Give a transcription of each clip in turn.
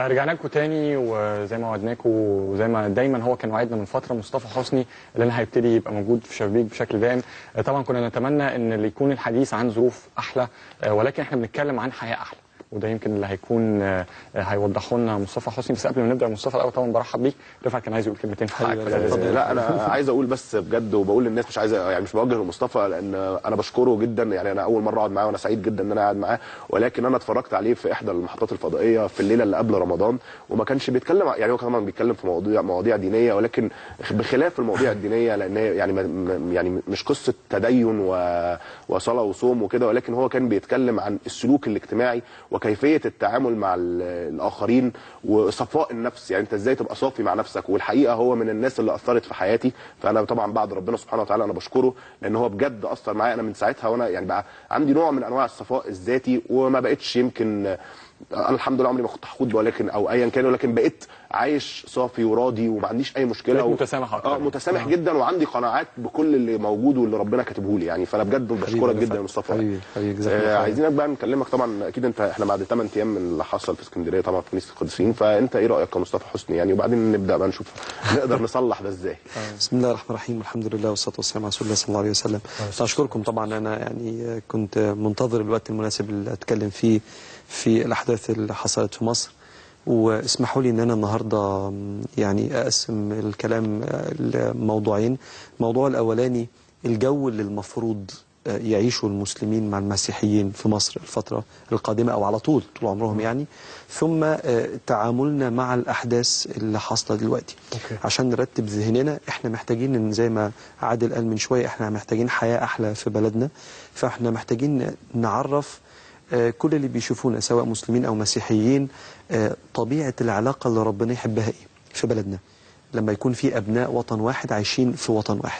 آه، رجعنا لكم تاني وزي ما وعدناكم وزي ما دايما هو كان وعدنا من فتره مصطفى حسني اللي انا هيبتدي يبقى موجود في شبابيك بشكل دائم آه، طبعا كنا نتمنى ان اللي يكون الحديث عن ظروف احلى آه، ولكن احنا بنتكلم عن حياه احلى وده يمكن اللي هيكون آه، آه، هيوضحه لنا مصطفى حسني بس قبل ما نبدا مصطفى الاول طبعا برحب بيك رفعت كان عايز يقول كلمتين في حقك آه، لا انا عايز اقول بس بجد وبقول للناس مش عايز يعني مش بوجه لمصطفى لان انا بشكره جدا يعني انا اول مره اقعد معاه وانا سعيد جدا ان انا قاعد معاه ولكن انا اتفرجت عليه في احدى المحطات الفضائيه في الليله اللي قبل رمضان وما كانش بيتكلم يعني هو كمان بيتكلم في مواضيع مواضيع دينيه ولكن بخلاف المواضيع الدينيه لان هي يعني ما- ما- يعني مش قصه تدين و- وصلاه وصوم وكده ولكن هو كان بيتكلم عن السلوك الاجتماعي وكيفيه التعامل مع ال- الاخرين وصفاء النفس يعني انت ازاي تبقى صافي مع نفسك والحقيقه هو من الناس اللي اثرت في حياتي فانا طبعا بعد ربنا سبحانه وتعالى انا بشكره لان هو بجد اثر معايا انا من ساعتها وانا يعني بقى عندي نوع من انواع الصفاء الذاتي وما بقتش يمكن انا الحمد لله عمري ما كنت حقود ولكن او ايا كان ولكن بقيت عايش صافي وراضي وما عنديش اي مشكله بقيت و- متسامح أكتر. اه متسامح جدا وعندي قناعات بكل اللي موجود واللي ربنا كاتبه لي يعني فانا بجد بشكرك جدا يا مصطفى حبيبي حبيبي جزاك الله آه خير. عايزينك بقى نكلمك طبعا اكيد انت احنا بعد 8 ايام من اللي حصل في اسكندريه طبعا في كنيسه القديسين فانت ايه رايك كمصطفى حسني يعني وبعدين نبدا بقى نشوف نقدر نصلح ده ازاي بسم الله الرحمن الرحيم والحمد لله والصلاه والسلام على رسول الله صلى الله عليه وسلم اشكركم طبعا انا يعني كنت منتظر الوقت المناسب اللي اتكلم فيه في الاحداث اللي حصلت في مصر واسمحوا لي ان انا النهارده يعني اقسم الكلام لموضوعين الموضوع الاولاني الجو اللي المفروض يعيشوا المسلمين مع المسيحيين في مصر الفترة القادمة أو على طول طول عمرهم يعني ثم آه، تعاملنا مع الأحداث اللي حاصلة دلوقتي أوكي. عشان نرتب ذهننا احنا محتاجين إن زي ما عادل قال من شوية احنا محتاجين حياة أحلى في بلدنا فاحنا محتاجين نعرف آه، كل اللي بيشوفونا سواء مسلمين أو مسيحيين آه، طبيعة العلاقة اللي ربنا يحبها إيه في بلدنا لما يكون في أبناء وطن واحد عايشين في وطن واحد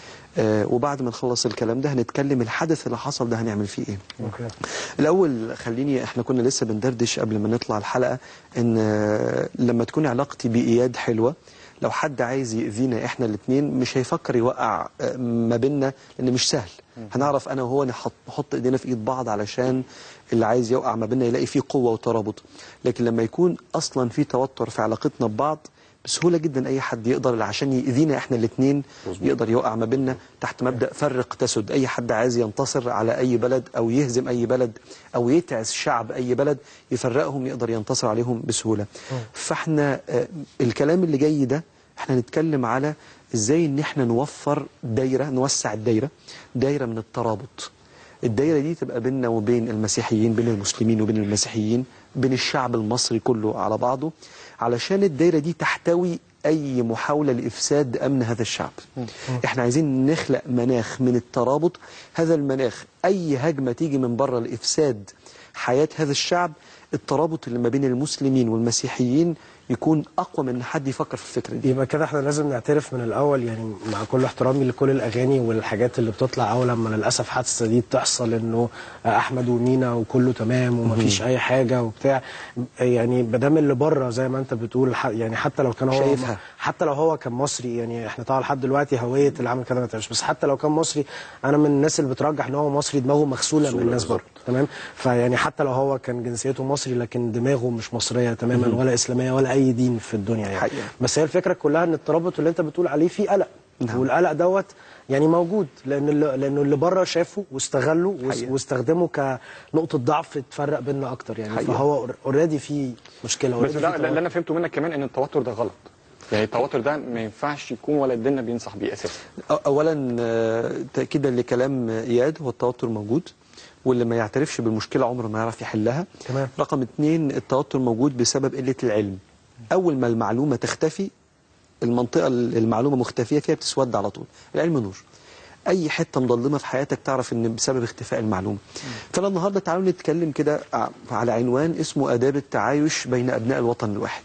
آه، وبعد ما نخلص الكلام ده هنتكلم الحدث اللي حصل ده هنعمل فيه ايه اوكي الاول خليني احنا كنا لسه بندردش قبل ما نطلع الحلقه ان آه، لما تكون علاقتي باياد حلوه لو حد عايز يأذينا احنا الاثنين مش هيفكر يوقع آه، ما بيننا لان مش سهل هنعرف انا وهو نحط نحط ايدينا في ايد بعض علشان اللي عايز يوقع ما بيننا يلاقي فيه قوه وترابط لكن لما يكون اصلا في توتر في علاقتنا ببعض بسهوله جدا اي حد يقدر عشان يأذينا احنا الاثنين يقدر يوقع ما بيننا تحت مبدا فرق تسد اي حد عايز ينتصر على اي بلد او يهزم اي بلد او يتعس شعب اي بلد يفرقهم يقدر ينتصر عليهم بسهوله فاحنا آه، الكلام اللي جاي ده احنا نتكلم على ازاي ان احنا نوفر دايره نوسع الدايره دايره من الترابط الدايره دي تبقى بيننا وبين المسيحيين بين المسلمين وبين المسيحيين بين الشعب المصري كله على بعضه علشان الدايره دي تحتوي اي محاوله لافساد امن هذا الشعب احنا عايزين نخلق مناخ من الترابط هذا المناخ اي هجمه تيجي من بره لافساد حياه هذا الشعب الترابط اللي ما بين المسلمين والمسيحيين يكون اقوى من ان حد يفكر في الفكره دي يبقى كده احنا لازم نعترف من الاول يعني مع كل احترامي لكل الاغاني والحاجات اللي بتطلع اول لما للاسف حادثه دي بتحصل انه احمد ومينا وكله تمام ومفيش اي حاجه وبتاع يعني بدام اللي بره زي ما انت بتقول ح- يعني حتى لو كان هو شايفها. حتى لو هو كان مصري يعني احنا طبعا لحد دلوقتي هويه اللي عمل كده ما تعرفش بس حتى لو كان مصري انا من الناس اللي بترجح ان هو مصري دماغه مغسوله من الناس بره تمام فيعني حتى لو هو كان جنسيته مصري لكن دماغه مش مصريه تماما ولا اسلاميه ولا اي دين في الدنيا يعني حقيقة. بس هي الفكره كلها ان الترابط اللي انت بتقول عليه فيه قلق نعم. والقلق دوت يعني موجود لان اللي لانه اللي بره شافه واستغله واس- حقيقة. واستخدمه كنقطه ضعف تفرق بيننا اكتر يعني حقيقة. فهو اوريدي في مشكله بس already ده في اللي توتر. انا فهمته منك كمان ان التوتر ده غلط يعني التوتر ده ما ينفعش يكون ولا ديننا بينصح بيه اساسا أو- اولا آه، تاكيدا لكلام اياد هو التوتر موجود واللي ما يعترفش بالمشكله عمره ما يعرف يحلها تمام. رقم اتنين التوتر موجود بسبب قله العلم اول ما المعلومه تختفي المنطقه اللي المعلومه مختفيه فيها بتسود على طول العلم نور اي حته مظلمه في حياتك تعرف ان بسبب اختفاء المعلومه فانا النهارده تعالوا نتكلم كده ع- على عنوان اسمه اداب التعايش بين ابناء الوطن الواحد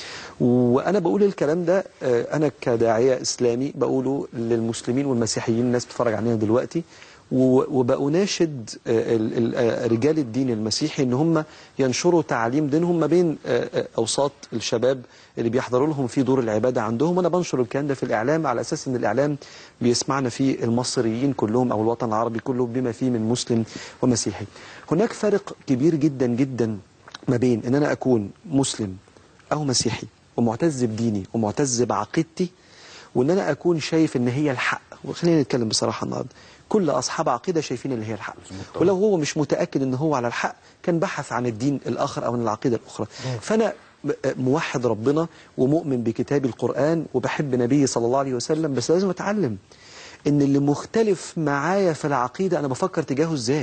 وانا بقول الكلام ده آه، انا كداعيه اسلامي بقوله للمسلمين والمسيحيين الناس بتتفرج علينا دلوقتي و- وبأناشد آه، ال- ال- آه، رجال الدين المسيحي ان هم ينشروا تعاليم دينهم ما بين آه، آه، اوساط الشباب اللي بيحضروا لهم في دور العباده عندهم وانا بنشر الكلام ده في الاعلام على اساس ان الاعلام بيسمعنا فيه المصريين كلهم او الوطن العربي كله بما فيه من مسلم ومسيحي. هناك فرق كبير جدا جدا ما بين ان انا اكون مسلم او مسيحي ومعتز بديني ومعتز بعقيدتي وان انا اكون شايف ان هي الحق وخلينا نتكلم بصراحه النهارده كل اصحاب عقيده شايفين ان هي الحق ولو هو مش متاكد ان هو على الحق كان بحث عن الدين الاخر او عن العقيده الاخرى فانا م- موحد ربنا ومؤمن بكتاب القران وبحب نبيه صلى الله عليه وسلم بس لازم اتعلم ان اللي مختلف معايا في العقيده انا بفكر تجاهه ازاي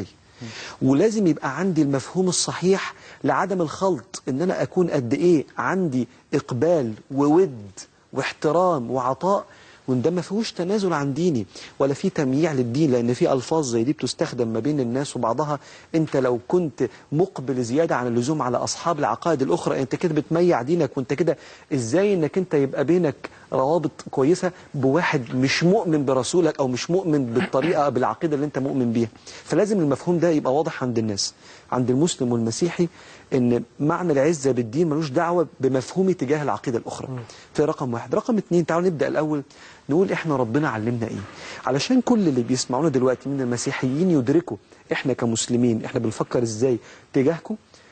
ولازم يبقى عندي المفهوم الصحيح لعدم الخلط ان انا اكون قد ايه عندي اقبال وود واحترام وعطاء وان ده ما فيهوش تنازل عن ديني ولا في تمييع للدين لان في الفاظ زي دي بتستخدم ما بين الناس وبعضها انت لو كنت مقبل زياده عن اللزوم على اصحاب العقائد الاخرى انت كده بتميع دينك وانت كده ازاي انك انت يبقى بينك روابط كويسه بواحد مش مؤمن برسولك او مش مؤمن بالطريقه بالعقيده اللي انت مؤمن بيها فلازم المفهوم ده يبقى واضح عند الناس عند المسلم والمسيحي ان معنى العزه بالدين ملوش دعوه بمفهومي تجاه العقيده الاخرى في رقم واحد رقم اتنين تعالوا نبدا الاول نقول احنا ربنا علمنا ايه علشان كل اللي بيسمعونا دلوقتي من المسيحيين يدركوا احنا كمسلمين احنا بنفكر ازاي تجاهكم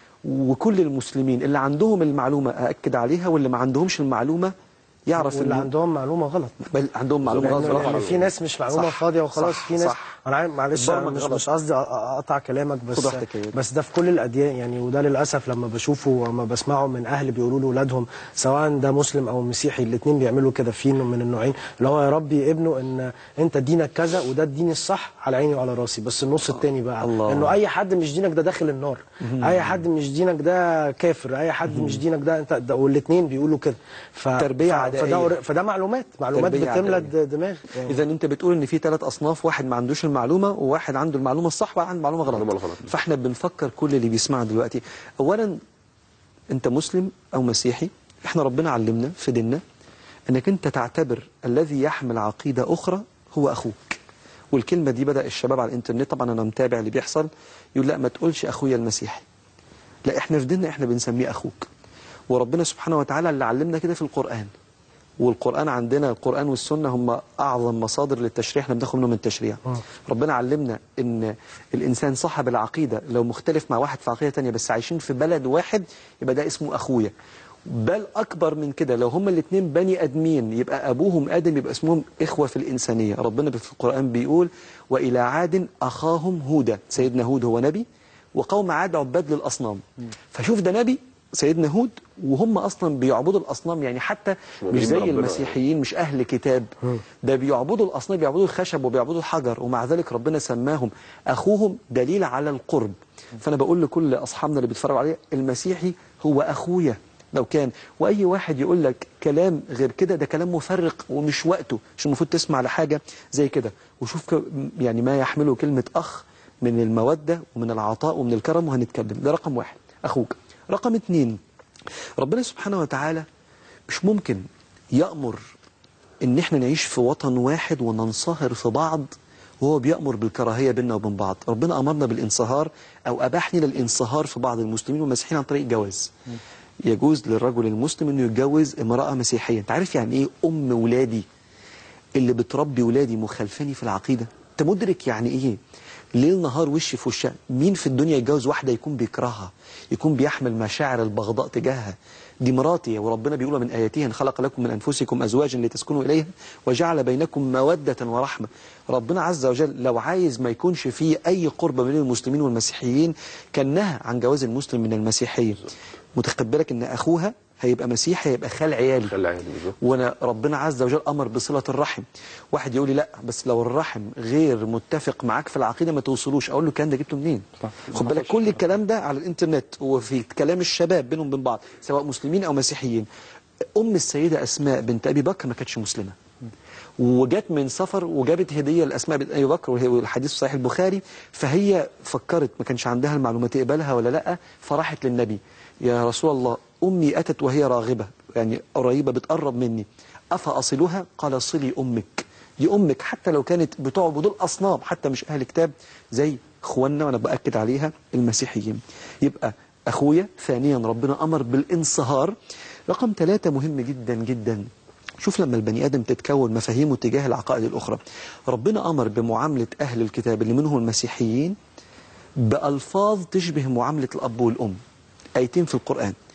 وكل المسلمين اللي عندهم المعلومه ااكد عليها واللي ما عندهمش المعلومه يعرف واللي إنه- عندهم معلومه غلط بل عندهم معلومه لأن, غلط لأن في ناس مش معلومه صح، فاضيه وخلاص صح، في ناس صح. انا عارف- معلش أنا البرمج مش غلط. مش قصدي أ- اقطع كلامك بس خد راحتك يا ولد. بس ده في كل الاديان يعني وده للاسف لما بشوفه وما بسمعه من اهل بيقولوا لاولادهم سواء ده مسلم او مسيحي الاثنين بيعملوا كده في من النوعين اللي هو يربي ابنه ان انت دينك كذا وده الدين الصح على عيني وعلى راسي بس النص الثاني بقى الله. انه اي حد مش دينك ده داخل النار اي حد مش دينك ده كافر اي حد مش دينك ده انت ده والاثنين بيقولوا كده ف... تربية ف... عدائية. فده فده معلومات معلومات تربية بتملى عدائية. الد- دماغ يعني. اذا انت بتقول ان في ثلاث اصناف واحد ما عندوش المعلومه وواحد عنده المعلومه الصح وواحد عنده المعلومه غلط المعلومة الغلط. فاحنا بنفكر كل اللي بيسمعنا دلوقتي اولا انت مسلم او مسيحي احنا ربنا علمنا في ديننا انك انت تعتبر الذي يحمل عقيده اخرى هو اخوك والكلمه دي بدا الشباب على الانترنت طبعا انا متابع اللي بيحصل يقول لا ما تقولش اخويا المسيحي لا احنا في ديننا احنا بنسميه اخوك وربنا سبحانه وتعالى اللي علمنا كده في القرآن والقرآن عندنا القرآن والسنة هم أعظم مصادر للتشريع احنا بناخد منهم التشريع ربنا علمنا إن الإنسان صاحب العقيدة لو مختلف مع واحد في عقيدة تانية بس عايشين في بلد واحد يبقى ده اسمه أخويا بل أكبر من كده لو هما الاثنين بني أدمين يبقى أبوهم آدم يبقى اسمهم إخوة في الإنسانية ربنا في القرآن بيقول وإلى عاد أخاهم هودا سيدنا هود هو نبي وقوم عاد عباد للأصنام فشوف ده نبي سيدنا هود وهم اصلا بيعبدوا الاصنام يعني حتى مؤمنين مش زي بربنا. المسيحيين مش اهل كتاب ده بيعبدوا الاصنام بيعبدوا الخشب وبيعبدوا الحجر ومع ذلك ربنا سماهم اخوهم دليل على القرب فانا بقول لكل اصحابنا اللي بيتفرجوا عليا المسيحي هو اخويا لو كان واي واحد يقول لك كلام غير كده ده كلام مفرق ومش وقته مش المفروض تسمع لحاجه زي كده وشوف ك- يعني ما يحمله كلمه اخ من الموده ومن العطاء ومن الكرم وهنتكلم ده رقم واحد اخوك رقم اتنين ربنا سبحانه وتعالى مش ممكن يأمر ان احنا نعيش في وطن واحد وننصهر في بعض وهو بيأمر بالكراهية بيننا وبين بعض ربنا أمرنا بالانصهار أو أباح لنا الانصهار في بعض المسلمين والمسيحيين عن طريق الجواز يجوز للرجل المسلم انه يتجوز امرأة مسيحية انت عارف يعني ايه ام ولادي اللي بتربي ولادي مخالفاني في العقيدة انت مدرك يعني ايه ليل نهار وش في وشها مين في الدنيا يتجوز واحدة يكون بيكرهها يكون بيحمل مشاعر البغضاء تجاهها دي مراتي وربنا بيقول من آياته إن خلق لكم من أنفسكم أزواجا لتسكنوا إليها وجعل بينكم مودة ورحمة ربنا عز وجل لو عايز ما يكونش فيه أي قرب بين المسلمين والمسيحيين كان نهى عن جواز المسلم من المسيحية متقبلك إن أخوها هيبقى مسيحي هيبقى خال عيالي خلي عادي بالظبط وانا ربنا عز وجل امر بصله الرحم واحد يقول لي لا بس لو الرحم غير متفق معاك في العقيده ما توصلوش اقول له الكلام ده جبته منين صح. خد بالك كل الكلام ده على الانترنت وفي كلام الشباب بينهم وبين بعض سواء مسلمين او مسيحيين ام السيده اسماء بنت ابي بكر ما كانتش مسلمه وجت من سفر وجابت هديه لاسماء بنت ابي بكر وهي والحديث في صحيح البخاري فهي فكرت ما كانش عندها المعلومات تقبلها ولا لا فراحت للنبي يا رسول الله امي اتت وهي راغبه يعني قريبه بتقرب مني افاصلها قال صلي امك دي امك حتى لو كانت بتعبد الاصنام حتى مش اهل كتاب زي اخواننا وانا باكد عليها المسيحيين يبقى اخويا ثانيا ربنا امر بالانصهار رقم ثلاثة مهم جدا جدا شوف لما البني آدم تتكون مفاهيمه تجاه العقائد الأخرى ربنا أمر بمعاملة أهل الكتاب اللي منهم المسيحيين بألفاظ تشبه معاملة الأب والأم آيتين في القرآن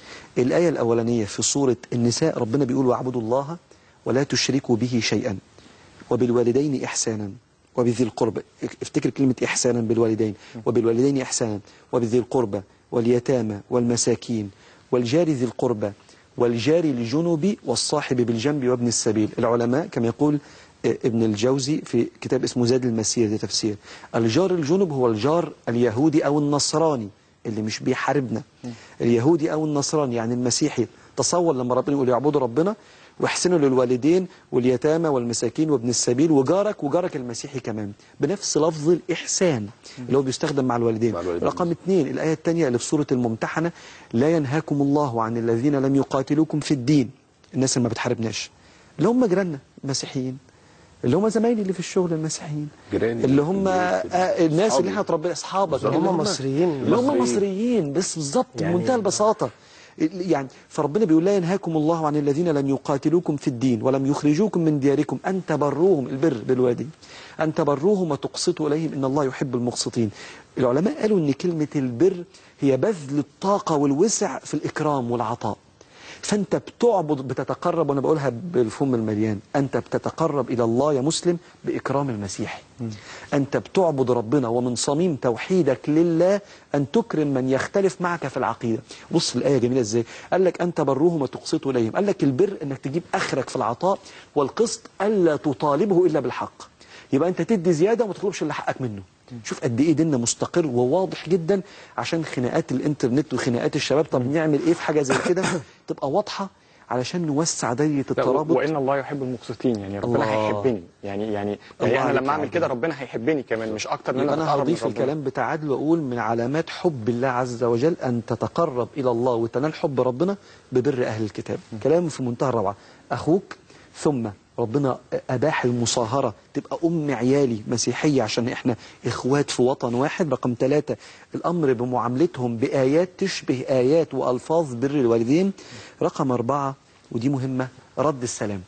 الآية الأولانية في سورة النساء ربنا بيقول واعبدوا الله ولا تشركوا به شيئا وبالوالدين إحسانا وبذي القربى افتكر كلمة إحسانا بالوالدين وبالوالدين إحسانا وبذي القربى واليتامى والمساكين والجار ذي القربى والجار الجنب والصاحب بالجنب وابن السبيل العلماء كما يقول آه، ابن الجوزي في كتاب اسمه زاد المسير ده تفسير الجار الجنب هو الجار اليهودي أو النصراني اللي مش بيحاربنا اليهودي أو النصراني يعني المسيحي تصور لما ربنا يقول يعبدوا ربنا واحسنوا للوالدين واليتامى والمساكين وابن السبيل وجارك وجارك المسيحي كمان بنفس لفظ الإحسان اللي هو بيستخدم مع الوالدين مع الوالدين. رقم اثنين الآية الثانية اللي في سورة الممتحنة لا ينهاكم الله عن الذين لم يقاتلوكم في الدين الناس اللي ما بتحاربناش اللي هم جيراننا مسيحيين اللي هم زمايلي اللي في الشغل المسيحيين جيراني اللي هم اللي آه الناس أصحابي. اللي احنا اتربينا اصحابك بالظبط. اللي هم مصريين. اللي هم مصريين. مصريين بس بالظبط يعني- بمنتهى البساطة يعني فربنا بيقول لا ينهاكم الله عن الذين لم يقاتلوكم في الدين ولم يخرجوكم من دياركم أن تبروهم البر بالوالدين أن تبروهم وتقسطوا إليهم إن الله يحب المقسطين العلماء قالوا أن كلمة البر هي بذل الطاقة والوسع في الإكرام والعطاء فانت بتعبد بتتقرب وانا بقولها بالفم المليان انت بتتقرب الى الله يا مسلم باكرام المسيحي انت بتعبد ربنا ومن صميم توحيدك لله ان تكرم من يختلف معك في العقيده بص الايه جميله ازاي قال لك انت بروهم وتقسطوا اليهم قال لك البر انك تجيب اخرك في العطاء والقسط الا تطالبه الا بالحق يبقى انت تدي زياده وما تطلبش اللي حقك منه شوف قد ايه ديننا مستقر وواضح جدا عشان خناقات الانترنت وخناقات الشباب طب نعمل ايه في حاجه زي كده تبقى واضحه علشان نوسع دايره لا، الترابط وان الله يحب المقسطين يعني ربنا الله. هيحبني يعني يعني, الله يعني انا عليك لما يا اعمل عبد. كده ربنا هيحبني كمان مش اكتر ان يبقى انا انا اتقرب من هضيف ربنا. الكلام بتعادل واقول من علامات حب الله عز وجل ان تتقرب الى الله وتنال حب ربنا ببر اهل الكتاب كلام في منتهى الروعه اخوك ثم ربنا اباح المصاهره تبقى ام عيالي مسيحيه عشان احنا اخوات في وطن واحد رقم ثلاثة الامر بمعاملتهم بايات تشبه ايات والفاظ بر الوالدين رقم أربعة ودي مهمه رد السلام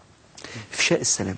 افشاء السلام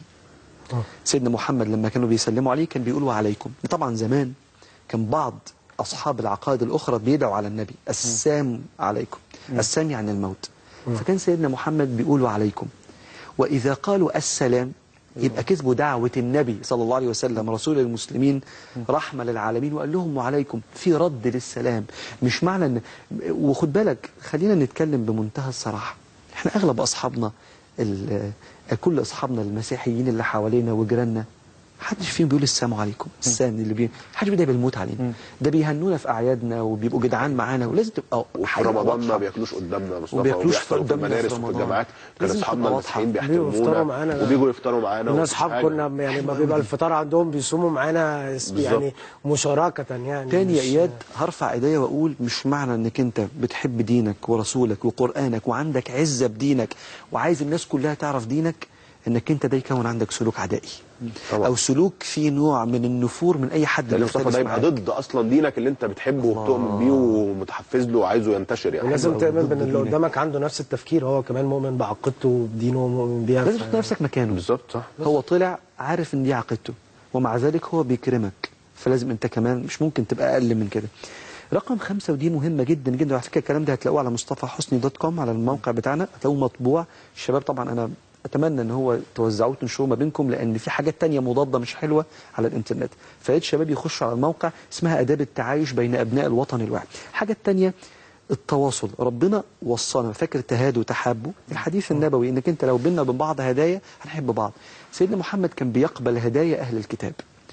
سيدنا محمد لما كانوا بيسلموا عليه كان بيقولوا عليكم طبعا زمان كان بعض أصحاب العقائد الأخرى بيدعوا على النبي السام عليكم السام يعني الموت فكان سيدنا محمد بيقولوا عليكم وإذا قالوا السلام يبقى كذبوا دعوة النبي صلى الله عليه وسلم رسول المسلمين رحمة للعالمين وقال لهم وعليكم في رد للسلام مش معنى ان وخد بالك خلينا نتكلم بمنتهى الصراحة احنا اغلب اصحابنا ال- كل اصحابنا المسيحيين اللي حوالينا وجيراننا محدش فيهم بيقول السلام عليكم السلام اللي بي محدش بيدعي بالموت علينا ده بيهنونا في اعيادنا وبيبقوا جدعان معانا ولازم تبقى وفي حاجة رمضان ما واضحة. بياكلوش قدامنا مصطفى وبياكلوش وبيحضروا في قدامنا في المدارس وفي رمضان. الجامعات كان لازم اصحابنا تبقى واضحة. المسيحيين بيجوا يفطروا بيحترمونا معانا. وبيجوا يفطروا معانا لنا ومفيش اصحاب حاجة. كنا يعني ما بيبقى الفطار عندهم بيصوموا معانا اس- يعني مشاركه يعني تاني يا مش- اياد هرفع ايديا واقول مش معنى انك انت بتحب دينك ورسولك وقرانك وعندك عزه بدينك وعايز الناس كلها تعرف دينك انك انت ده يكون عندك سلوك عدائي طبعا. او سلوك فيه نوع من النفور من اي حد لان مصطفى بيختلف ده يبقى معاك. ضد اصلا دينك اللي انت بتحبه وبتؤمن بيه ومتحفز له وعايزه ينتشر يعني ولازم أوي تؤمن ضد بان اللي دينك. قدامك عنده نفس التفكير هو كمان مؤمن بعقيدته وبدينه ومؤمن بيها لازم ف- تحط نفسك مكانه بالظبط صح هو طلع عارف ان دي عقيدته ومع ذلك هو بيكرمك فلازم انت كمان مش ممكن تبقى اقل من كده رقم خمسة ودي مهمة جدا جدا وعلى فكرة الكلام ده هتلاقوه على مصطفى حسني دوت كوم على الموقع بتاعنا هتلاقوه مطبوع الشباب طبعا انا اتمنى ان هو توزعوه وتنشروه ما بينكم لان في حاجات تانية مضادة مش حلوة على الانترنت فيا شباب يخشوا على الموقع اسمها اداب التعايش بين ابناء الوطن الواحد الحاجة التانية التواصل ربنا وصانا فاكر تهادوا وتحابوا الحديث النبوي انك انت لو بينا وبين بعض هدايا هنحب بعض سيدنا محمد كان بيقبل هدايا اهل الكتاب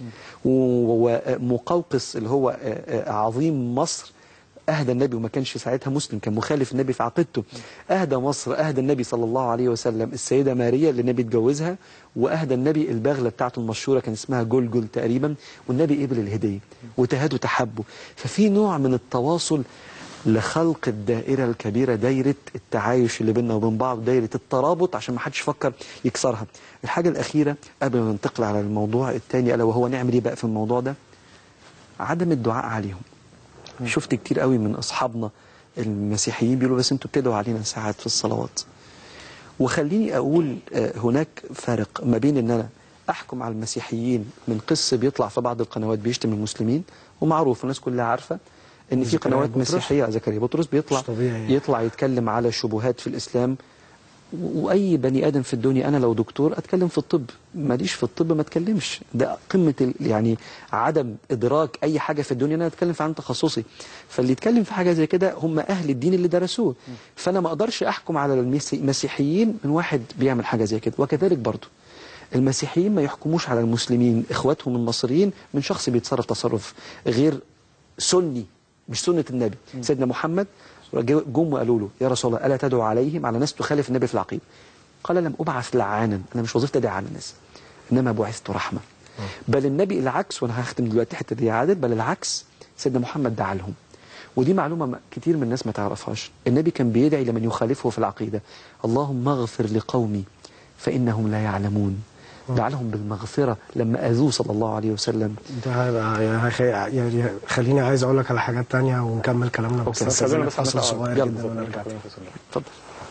و- ومقوقس اللي هو آه، آه، عظيم مصر أهدى النبي وما كانش ساعتها مسلم كان مخالف النبي في عقيدته أهدى مصر أهدى النبي صلى الله عليه وسلم السيدة ماريا اللي النبي اتجوزها وأهدى النبي البغلة بتاعته المشهورة كان اسمها جلجل تقريبا والنبي قبل الهدية وتهادوا تحبوا ففي نوع من التواصل لخلق الدائرة الكبيرة دايرة التعايش اللي بيننا وبين بعض دايرة الترابط عشان ما حدش يفكر يكسرها الحاجة الأخيرة قبل ما ننتقل على الموضوع الثاني ألا وهو نعمل إيه بقى في الموضوع ده عدم الدعاء عليهم شفت كتير قوي من أصحابنا المسيحيين بيقولوا بس انتوا بتدعوا علينا ساعات في الصلوات وخليني أقول آه، هناك فرق ما بين أن أنا أحكم على المسيحيين من قس بيطلع في بعض القنوات بيشتم المسلمين ومعروف الناس كلها عارفة ان في زكريا قنوات بطرس؟ مسيحيه زكريا بطرس بيطلع مش طبيعي يعني. يطلع يتكلم على شبهات في الاسلام و- واي بني ادم في الدنيا انا لو دكتور اتكلم في الطب ماليش في الطب ما اتكلمش ده قمه ال- يعني عدم ادراك اي حاجه في الدنيا إن انا اتكلم في عن تخصصي فاللي يتكلم في حاجه زي كده هم اهل الدين اللي درسوه فانا ما اقدرش احكم على المسي- المسيحيين من واحد بيعمل حاجه زي كده وكذلك برضه المسيحيين ما يحكموش على المسلمين اخواتهم المصريين من شخص بيتصرف تصرف غير سني مش سنه النبي سيدنا محمد جم وقالوا له يا رسول الله الا تدعو عليهم على ناس تخالف النبي في العقيده قال لم ابعث لعانا انا مش وظيفتي ادعي على الناس انما بعثت رحمه بل النبي العكس وانا هختم دلوقتي الحته دي عادل بل العكس سيدنا محمد دعا لهم ودي معلومه ما- كتير من الناس ما تعرفهاش النبي كان بيدعي لمن يخالفه في العقيده اللهم اغفر لقومي فانهم لا يعلمون دعا لهم بالمغفره لما اذوه صلى الله عليه وسلم ده هيبقى يعني هيخ- يعني خليني عايز اقول لك على حاجات تانية ونكمل كلامنا بس أوكي. هستأذنك خلينا بس فاصل نطلع- صغير يلا، جدا ونرجع تاني اتفضل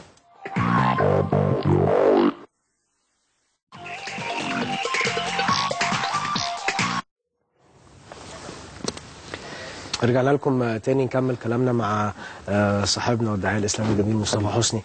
رجعنا لكم تاني نكمل كلامنا مع آه، صاحبنا والداعية الإسلامي الجميل مصطفى حسني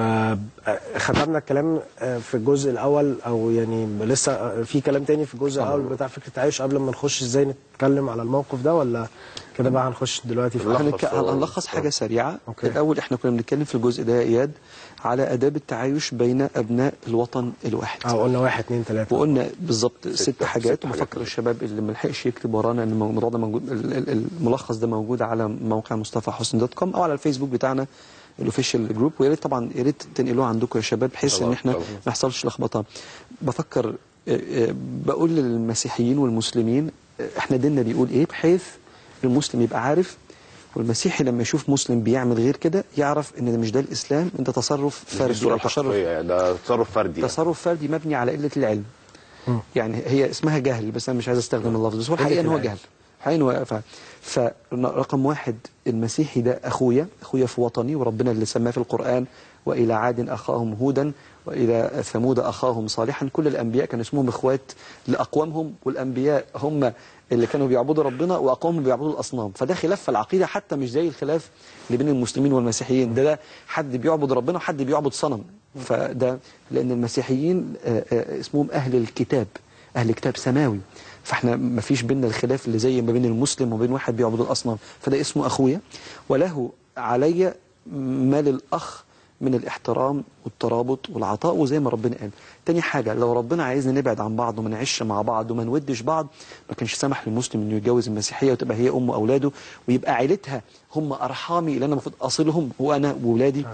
وختمنا الكلام آه، في الجزء الأول أو يعني لسه آه، في كلام تاني في الجزء الأول بتاع فكرة التعايش قبل ما نخش إزاي نتكلم على الموقف ده ولا كده بقى هنخش دلوقتي في هنك- هنلخص حاجة سريعة أوكي. الأول إحنا كنا بنتكلم في الجزء ده يا إياد على آداب التعايش بين أبناء الوطن الواحد اه قلنا واحد اتنين تلاتة وقلنا بالظبط ست, ست حاجات حاجات. وبفكر الشباب اللي ما لحقش يكتب ورانا ان الموضوع ده موجود ال- ال- الملخص ده موجود على موقع مصطفى حسن دوت كوم او على الفيسبوك بتاعنا الاوفيشال جروب ويا ريت طبعا يا ريت تنقلوه عندكم يا شباب بحيث ان طبعاً، احنا طبعاً. ما يحصلش لخبطه بفكر آه، آه، بقول للمسيحيين والمسلمين آه، احنا ديننا بيقول ايه بحيث المسلم يبقى عارف والمسيحي لما يشوف مسلم بيعمل غير كده يعرف ان ده مش ده الاسلام انت تصرف دي فردي الصورة او تصرف الحقيقية يعني ده تصرف فردي يعني. تصرف فردي مبني على قله العلم يعني هي اسمها جهل بس انا مش عايز استخدم اللفظ بس هو الحقيقه ان هو العلم. جهل حقيقة إن هو ف... فرقم واحد المسيحي ده اخويا اخويا في وطني وربنا اللي سماه في القران والى عاد اخاهم هودا والى ثمود اخاهم صالحا كل الانبياء كان اسمهم اخوات لاقوامهم والانبياء هم اللي كانوا بيعبدوا ربنا واقوامهم بيعبدوا الاصنام فده خلاف في العقيده حتى مش زي الخلاف اللي بين المسلمين والمسيحيين ده, ده حد بيعبد ربنا وحد بيعبد صنم فده لان المسيحيين آه، آه، اسمهم اهل الكتاب اهل كتاب سماوي فاحنا ما فيش بيننا الخلاف اللي زي ما بين المسلم وبين واحد بيعبد الاصنام فده اسمه اخويا وله علي ما للاخ من الاحترام والترابط والعطاء وزي ما ربنا قال تاني حاجة لو ربنا عايزنا نبعد عن بعض وما نعيش مع بعض وما نودش بعض ما كانش سمح للمسلم انه يتجوز المسيحية وتبقى هي ام اولاده ويبقى عيلتها هم ارحامي اللي انا المفروض اصلهم وانا واولادي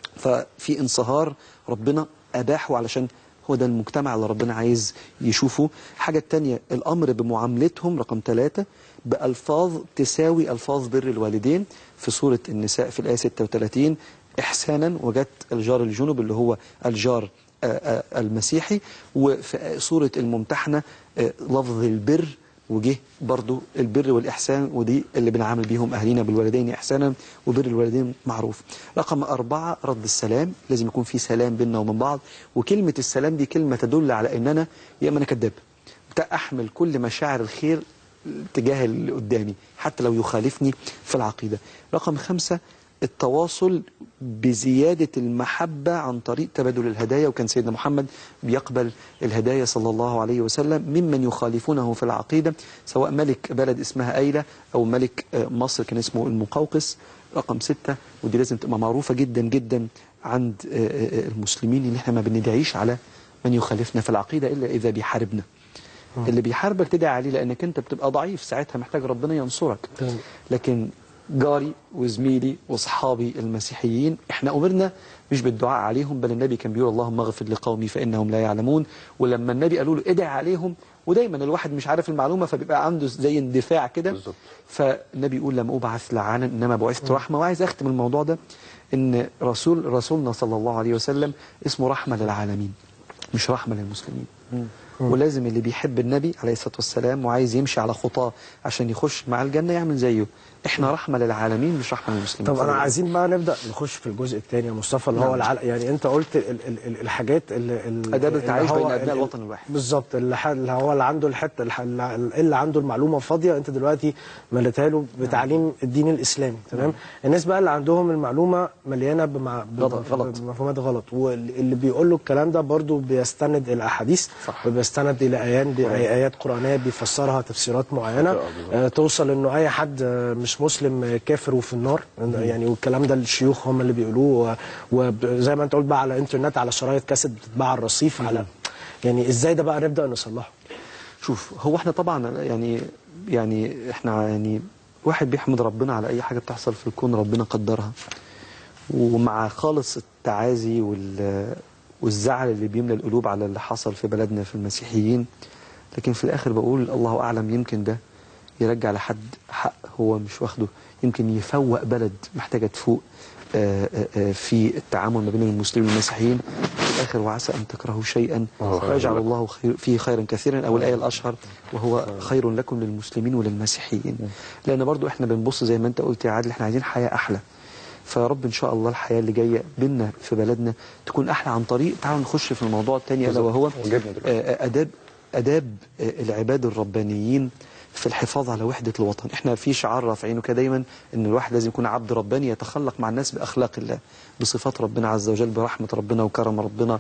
ففي انصهار ربنا اباحه علشان هو ده المجتمع اللي ربنا عايز يشوفه حاجة التانية الأمر بمعاملتهم رقم ثلاثة بألفاظ تساوي ألفاظ بر الوالدين في سورة النساء في الآية 36 إحسانا وجدت الجار الجنوب اللي هو الجار آه، آه، المسيحي وفي سورة الممتحنة آه، لفظ البر وجه برضو البر والإحسان ودي اللي بنعامل بيهم أهلنا بالوالدين إحسانا وبر الوالدين معروف رقم أربعة رد السلام لازم يكون في سلام بيننا ومن بعض وكلمة السلام دي كلمة تدل على أن أنا يا إما أنا كذاب بتاع أحمل كل مشاعر الخير تجاه اللي قدامي حتى لو يخالفني في العقيدة رقم خمسة التواصل بزيادة المحبة عن طريق تبادل الهدايا وكان سيدنا محمد بيقبل الهدايا صلى الله عليه وسلم ممن يخالفونه في العقيدة سواء ملك بلد اسمها أيلة أو ملك آه، مصر كان اسمه المقوقس رقم ستة ودي لازم تبقى معروفة جدا جدا عند آه، آه، المسلمين ان احنا ما بندعيش على من يخالفنا في العقيدة إلا إذا بيحاربنا اللي بيحاربك تدعي عليه لأنك أنت بتبقى ضعيف ساعتها محتاج ربنا ينصرك تمام. لكن جاري وزميلي واصحابي المسيحيين احنا امرنا مش بالدعاء عليهم بل النبي كان بيقول اللهم اغفر لقومي فانهم لا يعلمون ولما النبي قالوا له ادعي عليهم ودايما الواحد مش عارف المعلومه فبيبقى عنده زي اندفاع كده بالظبط. فالنبي يقول لم ابعث لعانا انما بعثت رحمه وعايز اختم الموضوع ده ان رسول رسولنا صلى الله عليه وسلم اسمه رحمه للعالمين مش رحمه للمسلمين ولازم اللي بيحب النبي عليه الصلاه والسلام وعايز يمشي على خطاه عشان يخش مع الجنه يعمل زيه احنا رحمه للعالمين مش رحمه للمسلمين طب انا عايزين بقى نبدا نخش في الجزء الثاني يا مصطفى اللي هو العل... يعني انت قلت ال... ال... ال... الحاجات اللي ال... آداب اللي التعايش هو بين أبناء ال- الوطن الواحد. بالظبط اللي, ح... اللي هو اللي عنده الحته الح- اللي عنده المعلومه فاضيه انت دلوقتي مليتها له بتعليم الدين الاسلامي تمام الناس بقى اللي عندهم المعلومه مليانه بمع... غلط- غلط. بمفهومات غلط واللي بيقول له الكلام ده برضو بيستند الى احاديث صح. وبيستند الى ايات ايات قرانيه بيفسرها تفسيرات معينه آه، توصل انه اي حد آه، مش مسلم آه، كافر وفي النار يعني والكلام ده الشيوخ هم اللي بيقولوه و- وزي ما انت قلت بقى على الانترنت على شرايط كاسيت بتتباع على الرصيف على يعني ازاي ده بقى نبدا نصلحه شوف هو احنا طبعا يعني يعني احنا يعني واحد بيحمد ربنا على اي حاجه بتحصل في الكون ربنا قدرها ومع خالص التعازي وال والزعل اللي بيملى القلوب على اللي حصل في بلدنا في المسيحيين لكن في الاخر بقول الله اعلم يمكن ده يرجع لحد حق هو مش واخده يمكن يفوق بلد محتاجه تفوق آه، آه، آه، في التعامل ما بين المسلمين والمسيحيين في الاخر وعسى ان تكرهوا شيئا وهو خير ويجعل لكم. الله خير فيه خيرا كثيرا او الايه الاشهر وهو خير لكم للمسلمين وللمسيحيين لان برضو احنا بنبص زي ما انت قلت يا عادل احنا عايزين حياه احلى فيا رب ان شاء الله الحياه اللي جايه بينا في بلدنا تكون احلى عن طريق تعالوا نخش في الموضوع الثاني الا وهو وجبنا دلوقتي. آه، اداب اداب آه، العباد الربانيين في الحفاظ على وحده الوطن احنا في شعار رافعينه كده دايما ان الواحد لازم يكون عبد رباني يتخلق مع الناس باخلاق الله بصفات ربنا عز وجل برحمه ربنا وكرم ربنا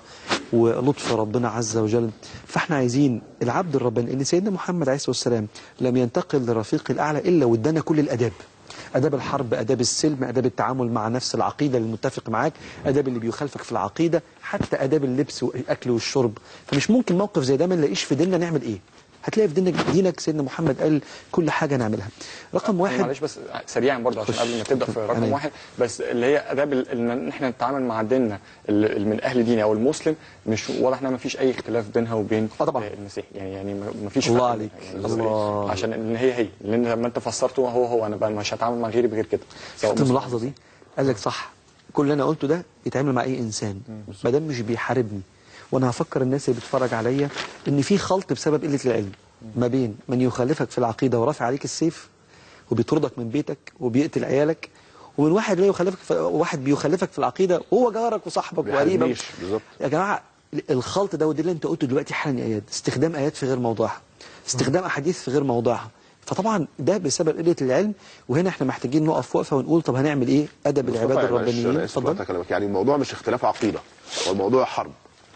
ولطف ربنا عز وجل فاحنا عايزين العبد الرباني ان سيدنا محمد عليه الصلاه والسلام لم ينتقل لرفيق الاعلى الا وادانا كل الاداب اداب الحرب اداب السلم اداب التعامل مع نفس العقيده المتفق معاك اداب اللي بيخالفك في العقيده حتى اداب اللبس والاكل والشرب فمش ممكن موقف زي ده ما نلاقيش في ديننا نعمل ايه هتلاقي في دينك دينك سيدنا محمد قال كل حاجه نعملها رقم واحد معلش بس سريعا برضه عشان خش. قبل ما تبدا في رقم يعني- واحد بس اللي هي اداب ال- ان احنا نتعامل مع ديننا ال- ال- من اهل ديني او المسلم مش واضح ان ما فيش اي اختلاف بينها وبين آه طبعا. المسيح يعني يعني ما فيش الله فرق عليك. بينها. يعني الله. عشان ان هي هي لان لما انت فسرته هو هو انا بقى مش هتعامل مع غيري بغير كده سواء شفت مسلم الملاحظه دي قال لك صح كل اللي انا قلته ده يتعامل مع اي انسان ما دام مش بيحاربني وانا هفكر الناس اللي بتتفرج عليا ان في خلط بسبب قله العلم ما بين من يخالفك في العقيده ورافع عليك السيف وبيطردك من بيتك وبيقتل عيالك ومن واحد لا يخالفك في واحد بيخالفك في العقيده وهو جارك وصاحبك وقريبك بيحاربنيش، بالظبط. يا جماعه الخلط ده ودي اللي انت قلته دلوقتي حالا يا اياد استخدام ايات في غير موضوعها استخدام احاديث في غير موضوعها فطبعا ده بسبب قله العلم وهنا احنا محتاجين نقف وقفه ونقول طب هنعمل ايه ادب العباد مصطفى، معلش، الربانيين انا اسف اتفضل قطعت كلامك يعني الموضوع مش اختلاف عقيده هو الموضوع حرب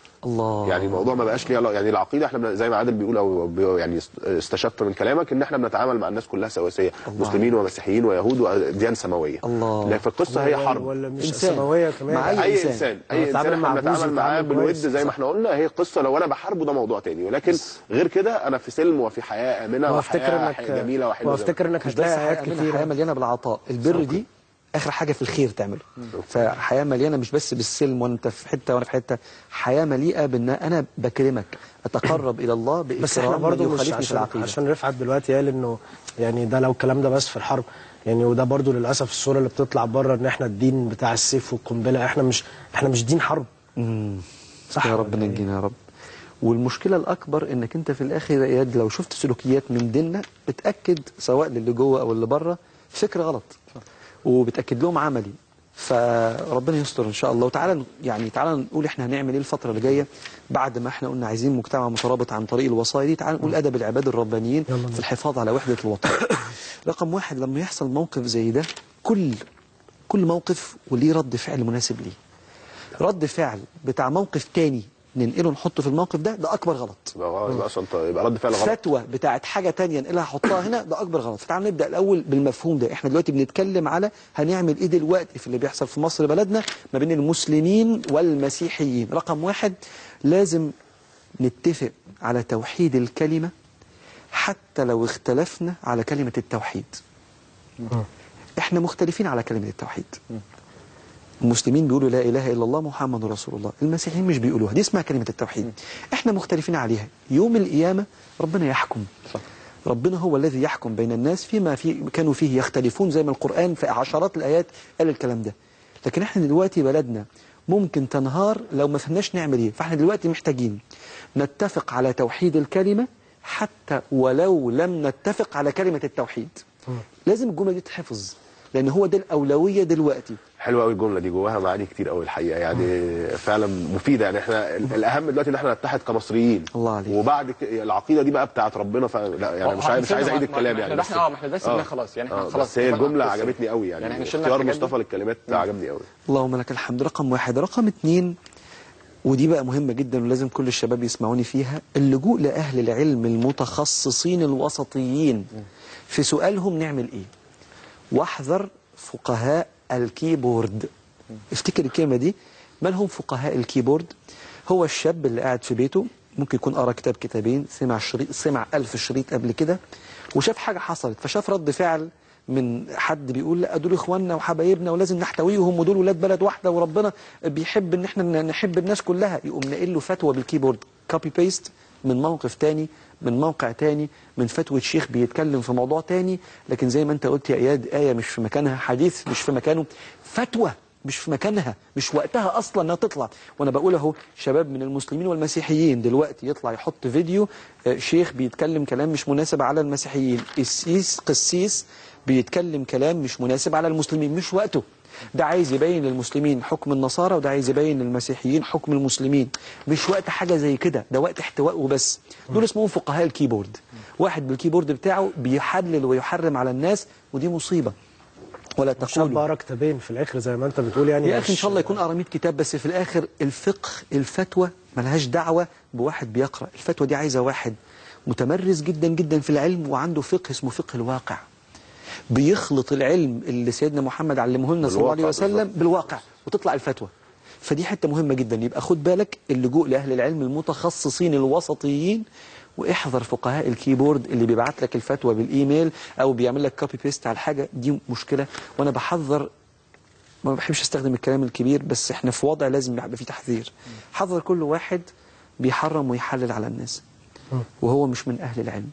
الله يعني الموضوع ما بقاش ليه علاقة- يعني العقيده احنا بن- زي ما عادل بيقول او بي- يعني است- استشفت من كلامك ان احنا بنتعامل مع الناس كلها سواسيه الله. مسلمين ومسيحيين ويهود وديان سماويه الله. لكن القصه هي حرب ولا مش إنسان. سماويه كمان مع أي اي إنسان. انسان أنا اي انسان بتعامل مع احنا بوز بنتعامل معاه وبتعامل بالود كويس. زي ما احنا قلنا هي قصه لو انا بحاربه ده موضوع تاني ولكن غير كده انا في سلم وفي حياه امنه وافتكر وحياه انك جميله وحلوه زي ما- وافتكر انك مش بس هتلاقي ايات حياه منها حياه كتير مليانه بالعطاء البر دي اخر حاجه في الخير تعمله فحياه مليانه مش بس بالسلم وانت في حته وانا في حته حياه مليئه بان انا بكرمك اتقرب الى الله باكرام بس احنا من برضو مش يخالفني في عشان العقيده عشان رفعت دلوقتي قال انه يعني ده لو الكلام ده بس في الحرب يعني وده برضو للاسف الصوره اللي بتطلع بره ان احنا الدين بتاع السيف والقنبله احنا مش احنا مش دين حرب صح يا ولا رب إيه؟ نجينا يا رب والمشكلة الأكبر إنك أنت في الآخر يا إياد لو شفت سلوكيات من ديننا بتأكد سواء للي جوه أو اللي بره فكر غلط وبتأكد لهم عملي فربنا يستر إن شاء الله وتعالى يعني تعالى نقول إحنا هنعمل إيه الفترة اللي جاية بعد ما إحنا قلنا عايزين مجتمع مترابط عن طريق الوصايا دي تعالى نقول أدب العباد الربانيين يلا في الحفاظ على وحدة الوطن رقم واحد لما يحصل موقف زي ده كل كل موقف وليه رد فعل مناسب ليه رد فعل بتاع موقف تاني ننقله نحطه في الموقف ده ده اكبر غلط يبقى غلط- يبقى اصلا يبقى رد فعل غلط فتوى بتاعت حاجه تانية نقلها احطها هنا ده اكبر غلط فتعال نبدا الاول بالمفهوم ده احنا دلوقتي بنتكلم على هنعمل ايه دلوقتي في اللي بيحصل في مصر بلدنا ما بين المسلمين والمسيحيين رقم واحد لازم نتفق على توحيد الكلمه حتى لو اختلفنا على كلمه التوحيد احنا مختلفين على كلمه التوحيد المسلمين بيقولوا لا اله الا الله محمد رسول الله المسيحيين مش بيقولوها دي اسمها كلمه التوحيد احنا مختلفين عليها يوم القيامه ربنا يحكم ربنا هو الذي يحكم بين الناس فيما في كانوا فيه يختلفون زي ما القران في عشرات الايات قال الكلام ده لكن احنا دلوقتي بلدنا ممكن تنهار لو ما فهمناش نعمل ايه فاحنا دلوقتي محتاجين نتفق على توحيد الكلمه حتى ولو لم نتفق على كلمه التوحيد لازم الجمله دي تتحفظ لان هو ده الاولويه دلوقتي حلوه قوي الجمله دي جواها معاني كتير قوي الحقيقه يعني فعلا مفيده يعني احنا ال- الاهم دلوقتي ان احنا نتحد كمصريين الله عليك. وبعد ك... العقيده دي بقى بتاعت ربنا فعلا لا يعني مش عايز مش عايز اعيد الكلام يعني احنا بس اه ما احنا ده سيبناه خلاص يعني احنا آه، خلاص بس هي اتفقنا الجمله على القصة دي. عجبتني قوي يعني, يعني احنا شلنا اختيار الحاجات دي. مصطفى للكلمات عجبني قوي اللهم لك الحمد رقم واحد رقم اتنين ودي بقى مهمة جدا ولازم كل الشباب يسمعوني فيها اللجوء لأهل العلم المتخصصين الوسطيين في سؤالهم نعمل ايه واحذر فقهاء الكيبورد افتكر الكلمة دي من هم فقهاء الكيبورد هو الشاب اللي قاعد في بيته ممكن يكون قرا كتاب كتابين سمع شريط سمع ألف شريط قبل كده وشاف حاجة حصلت فشاف رد فعل من حد بيقول لا دول اخواننا وحبايبنا ولازم نحتويهم ودول ولاد بلد واحده وربنا بيحب ان احنا نحب الناس كلها يقوم ناقل له فتوى بالكيبورد كوبي بيست من موقف تاني من موقع تاني من فتوى شيخ بيتكلم في موضوع تاني لكن زي ما انت قلت يا اياد ايه مش في مكانها حديث مش في مكانه فتوى مش في مكانها مش وقتها اصلا انها تطلع وانا بقول اهو شباب من المسلمين والمسيحيين دلوقتي يطلع يحط فيديو آه، شيخ بيتكلم كلام مش مناسب على المسيحيين قسيس قسيس بيتكلم كلام مش مناسب على المسلمين مش وقته ده عايز يبين للمسلمين حكم النصارى وده عايز يبين للمسيحيين حكم المسلمين مش وقت حاجة زي كده ده وقت احتواء وبس دول اسمهم فقهاء الكيبورد واحد بالكيبورد بتاعه بيحلل ويحرم على الناس ودي مصيبة ولا شاب تقولوا قرا كتابين في الاخر زي ما انت بتقول يعني يا اخي ان مش- شاء الله يكون قرا 100 كتاب بس في الاخر الفقه الفتوى ملهاش دعوه بواحد بيقرا الفتوى دي عايزه واحد متمرس جدا جدا في العلم وعنده فقه اسمه فقه الواقع بيخلط العلم اللي سيدنا محمد علمه لنا صلى الله عليه بالواقع وسلم بالظبط. بالواقع وتطلع الفتوى فدي حته مهمه جدا يبقى خد بالك اللجوء لاهل العلم المتخصصين الوسطيين واحذر فقهاء الكيبورد اللي بيبعت لك الفتوى بالايميل او بيعمل لك كوبي بيست على الحاجه دي مشكله وانا بحذر ما بحبش استخدم الكلام الكبير بس احنا في وضع لازم يبقى فيه تحذير حذر كل واحد بيحرم ويحلل على الناس وهو مش من اهل العلم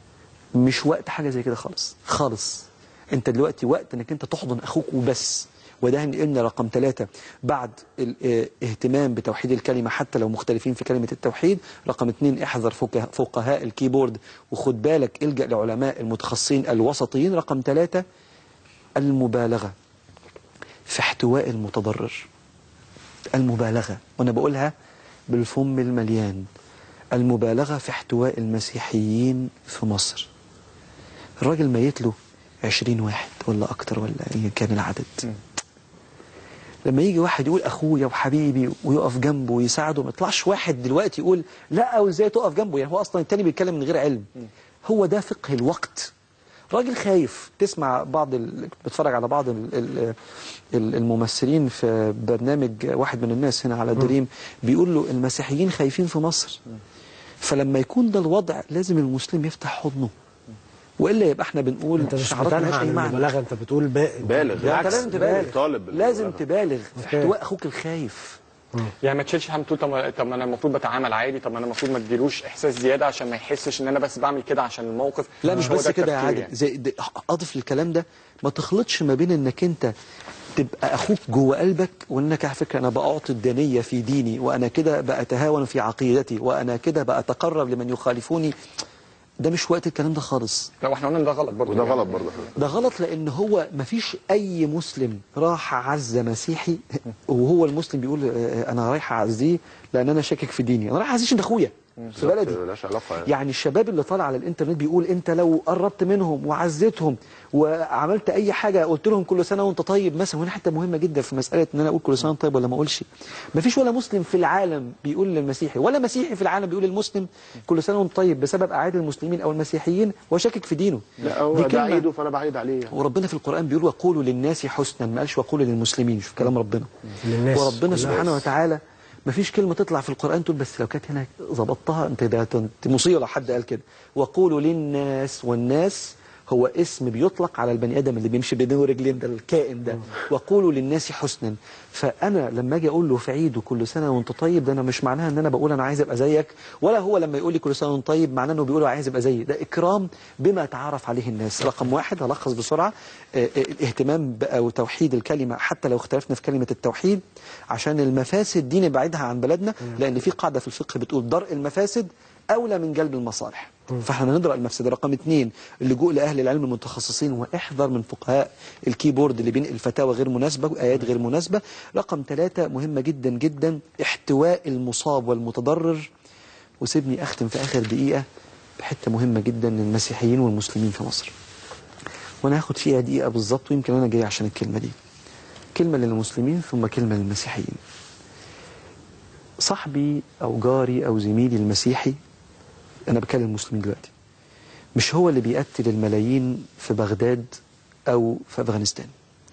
مش وقت حاجه زي كده خالص خالص انت دلوقتي وقت انك انت تحضن اخوك وبس وده هنقلنا رقم ثلاثة بعد الاهتمام بتوحيد الكلمة حتى لو مختلفين في كلمة التوحيد رقم اثنين احذر فقه- فقهاء الكيبورد وخد بالك الجأ لعلماء المتخصصين الوسطيين رقم ثلاثة المبالغة في احتواء المتضرر المبالغة وأنا بقولها بالفم المليان المبالغة في احتواء المسيحيين في مصر الراجل ميت له عشرين واحد ولا أكتر ولا أيا كان العدد لما يجي واحد يقول أخويا وحبيبي ويقف جنبه ويساعده ما يطلعش واحد دلوقتي يقول لا وإزاي تقف جنبه يعني هو أصلا التاني بيتكلم من غير علم هو ده فقه الوقت راجل خايف تسمع بعض ال... بتفرج على بعض ال... ال... ال- الممثلين في برنامج واحد من الناس هنا على دريم بيقول له المسيحيين خايفين في مصر فلما يكون ده الوضع لازم المسلم يفتح حضنه والا يبقى احنا بنقول انت مش شعارات بتنهى ملهاش عن اي معنى المبالغه انت بتقول با... بالغ انت بالعكس لازم تبالغ طالب لازم بالمبالغة. تبالغ في أوكي. احتواء اخوك الخايف يعني ما تشيلش هم تقول طب ما- طب ما انا المفروض بتعامل عادي طب ما انا المفروض ما اديلوش احساس زياده عشان ما يحسش ان انا بس بعمل كده عشان الموقف لا مش هو بس ده كده يا التفكير عادل يعني. زي ده- اضف للكلام ده ما تخلطش ما بين انك انت تبقى اخوك جوه قلبك وانك على فكره انا باعطي الدينيه في ديني وانا كده باتهاون في عقيدتي وانا كده باتقرب لمن يخالفوني ده مش وقت الكلام ده خالص لا واحنا قلنا ان ده غلط برضه وده يعني. غلط برضه ده غلط لان هو مفيش اي مسلم راح عز مسيحي وهو المسلم بيقول آه، انا رايح اعزيه لان انا شاكك في ديني انا رايح اعزيه عشان ده اخويا في بلدي ملهاش علاقه يعني. يعني الشباب اللي طالع على الانترنت بيقول انت لو قربت منهم وعزتهم وعملت اي حاجه قلت لهم كل سنه وانت طيب مثلا وهنا حته مهمه جدا في مساله ان انا اقول كل سنه وانت طيب ولا ما اقولش مفيش ولا مسلم في العالم بيقول للمسيحي ولا مسيحي في العالم بيقول للمسلم كل سنه وانت طيب بسبب اعادي المسلمين او المسيحيين وشاكك في دينه لا هو دي ده كلمة- عيده فانا بعيد عليه يعني. وربنا في القرآن بيقول وقولوا للناس حسنا ما قالش وقولوا للمسلمين شوف كلام ربنا للناس. وربنا للناس. سبحانه وتعالى ما فيش كلمة تطلع في القرآن تقول بس لو كانت هنا ظبطتها انت ده انت مصيبة لو حد قال كده وقولوا للناس والناس هو اسم بيطلق على البني ادم اللي بيمشي بايدين ورجلين ده الكائن ده وقولوا للناس حسنا فانا لما اجي اقول له في عيده كل سنه وانت طيب ده انا مش معناها ان انا بقول انا عايز ابقى زيك ولا هو لما يقول لي كل سنه وانت طيب معناه انه بيقول عايز ابقى زيي ده اكرام بما تعرف عليه الناس رقم واحد هلخص بسرعه آه، آه، الاهتمام ب- او توحيد الكلمه حتى لو اختلفنا في كلمه التوحيد عشان المفاسد دي نبعدها عن بلدنا لان في قاعده في الفقه بتقول درء المفاسد اولى من جلب المصالح فاحنا نضرب المفسده رقم اثنين اللجوء لاهل العلم المتخصصين واحذر من فقهاء الكيبورد اللي بينقل فتاوى غير مناسبه وايات غير مناسبه رقم ثلاثة مهمه جدا جدا احتواء المصاب والمتضرر وسيبني اختم في اخر دقيقه بحته مهمه جدا للمسيحيين والمسلمين في مصر وانا هاخد فيها دقيقه بالظبط ويمكن انا جاي عشان الكلمه دي كلمه للمسلمين ثم كلمه للمسيحيين صاحبي او جاري او زميلي المسيحي انا بكلم المسلمين دلوقتي مش هو اللي بيقتل الملايين في بغداد او في افغانستان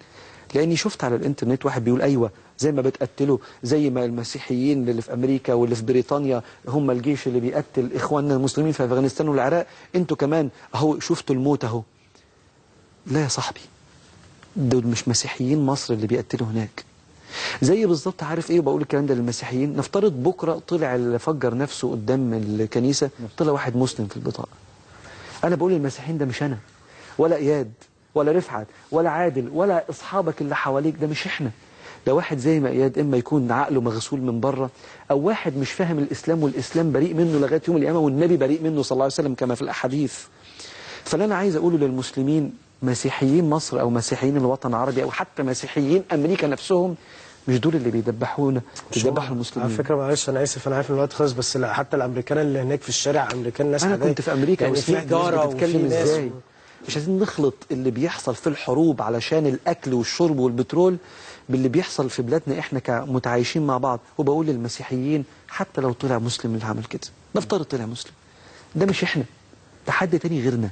لاني شفت على الانترنت واحد بيقول ايوه زي ما بتقتلوا زي ما المسيحيين اللي في امريكا واللي في بريطانيا هم الجيش اللي بيقتل اخواننا المسلمين في افغانستان والعراق انتوا كمان اهو شفتوا الموت اهو لا يا صاحبي دول مش مسيحيين مصر اللي بيقتلوا هناك زي بالظبط عارف ايه وبقول الكلام ده للمسيحيين نفترض بكره طلع اللي فجر نفسه قدام الكنيسه طلع واحد مسلم في البطاقه انا بقول للمسيحيين ده مش انا ولا اياد ولا رفعت ولا عادل ولا اصحابك اللي حواليك ده مش احنا ده واحد زي ما اياد اما يكون عقله مغسول من بره او واحد مش فاهم الاسلام والاسلام بريء منه لغايه يوم القيامه والنبي بريء منه صلى الله عليه وسلم كما في الاحاديث فاللي انا عايز اقوله للمسلمين مسيحيين مصر او مسيحيين الوطن العربي او حتى مسيحيين امريكا نفسهم مش دول اللي بيدبحونا بيدبحوا على المسلمين فكره معلش انا اسف انا عارف ان الوقت خلص بس لا حتى الامريكان اللي هناك في الشارع امريكان ناس انا عادية. كنت في امريكا يعني في وسمعت ناس تجاره بتتكلم وفي ناس ازاي مش عايزين نخلط اللي بيحصل في الحروب علشان الاكل والشرب والبترول باللي بيحصل في بلادنا احنا كمتعايشين مع بعض وبقول للمسيحيين حتى لو طلع مسلم اللي عمل كده نفترض طلع مسلم ده مش احنا ده حد تاني غيرنا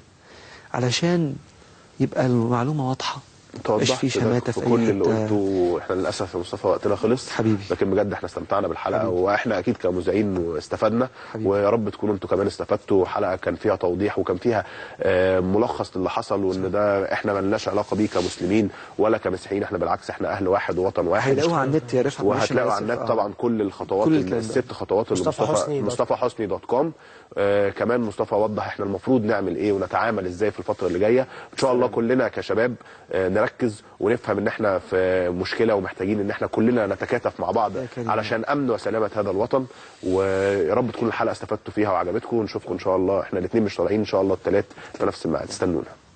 علشان يبقى المعلومه واضحه مبقاش في شماته في في كل اي اللي حته قلته احنا للاسف يا مصطفى وقتنا خلص حبيبي. لكن بجد احنا استمتعنا بالحلقه حبيبي. واحنا اكيد كمذيعين استفدنا حبيبي. ويا رب تكونوا انتوا كمان استفدتوا حلقه كان فيها توضيح وكان فيها آه، ملخص للي حصل وان ده احنا ما لناش علاقه بيه كمسلمين ولا كمسيحيين احنا بالعكس احنا اهل واحد ووطن واحد هيلاقوها على النت يا رفعت معلش وهتلاقوا أنا على آسف. النت آه. طبعا كل الخطوات كل ال- الكلام ده. الست خطوات اللي مصطفى حسني دوت مصطفى حسني دوت كوم آه كمان مصطفى وضح احنا المفروض نعمل ايه ونتعامل ازاي في الفتره اللي جايه ان شاء الله كلنا كشباب آه نركز ونفهم ان احنا في مشكله ومحتاجين ان احنا كلنا نتكاتف مع بعض يا كريم. علشان امن وسلامه هذا الوطن ويا رب تكون الحلقه استفدتوا فيها وعجبتكم ونشوفكم ان شاء الله احنا الاثنين مش طالعين ان شاء الله الثلاث في نفس الميعاد استنونا